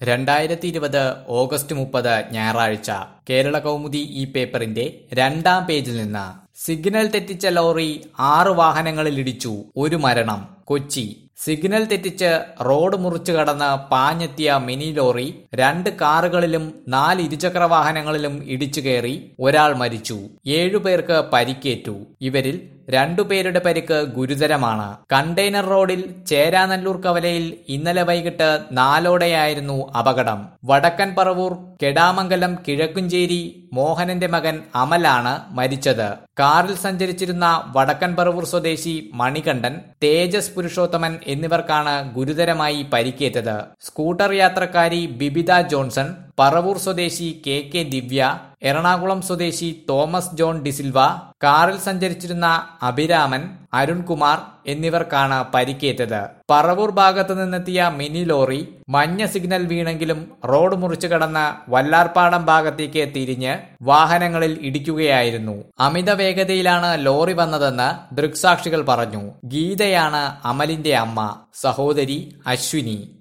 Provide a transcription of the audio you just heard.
രണ്ടായിരത്തി ഇരുപത് ഓഗസ്റ്റ് മുപ്പത് ഞായറാഴ്ച കേരള കൗമുദി ഈ പേപ്പറിന്റെ രണ്ടാം പേജിൽ നിന്ന് സിഗ്നൽ തെറ്റിച്ച ലോറി ആറ് വാഹനങ്ങളിൽ ഇടിച്ചു ഒരു മരണം കൊച്ചി സിഗ്നൽ തെറ്റിച്ച് റോഡ് മുറിച്ചു കടന്ന് പാഞ്ഞെത്തിയ മിനി ലോറി രണ്ട് കാറുകളിലും നാല് ഇരുചക്ര വാഹനങ്ങളിലും ഇടിച്ചു കയറി ഒരാൾ മരിച്ചു ഏഴുപേർക്ക് പരിക്കേറ്റു ഇവരിൽ രണ്ടുപേരുടെ പരിക്ക് ഗുരുതരമാണ് കണ്ടെയ്നർ റോഡിൽ ചേരാനല്ലൂർ കവലയിൽ ഇന്നലെ വൈകിട്ട് നാലോടെയായിരുന്നു അപകടം വടക്കൻ പറവൂർ കെടാമംഗലം കിഴക്കുംചേരി മോഹനന്റെ മകൻ അമലാണ് മരിച്ചത് കാറിൽ സഞ്ചരിച്ചിരുന്ന വടക്കൻ പറവൂർ സ്വദേശി മണികണ്ഠൻ തേജസ് പുരുഷോത്തമൻ എന്നിവർക്കാണ് ഗുരുതരമായി പരിക്കേറ്റത് സ്കൂട്ടർ യാത്രക്കാരി ബിബിത ജോൺസൺ പറവൂർ സ്വദേശി കെ കെ ദിവ്യ എറണാകുളം സ്വദേശി തോമസ് ജോൺ ഡിസിൽവ കാറിൽ സഞ്ചരിച്ചിരുന്ന അഭിരാമൻ അരുൺകുമാർ എന്നിവർക്കാണ് പരിക്കേറ്റത് പറവൂർ ഭാഗത്തു നിന്നെത്തിയ മിനി ലോറി മഞ്ഞ സിഗ്നൽ വീണെങ്കിലും റോഡ് മുറിച്ചു കടന്ന് വല്ലാർപ്പാടം ഭാഗത്തേക്ക് തിരിഞ്ഞ് വാഹനങ്ങളിൽ ഇടിക്കുകയായിരുന്നു അമിത വേഗതയിലാണ് ലോറി വന്നതെന്ന് ദൃക്സാക്ഷികൾ പറഞ്ഞു ഗീതയാണ് അമലിന്റെ അമ്മ സഹോദരി അശ്വിനി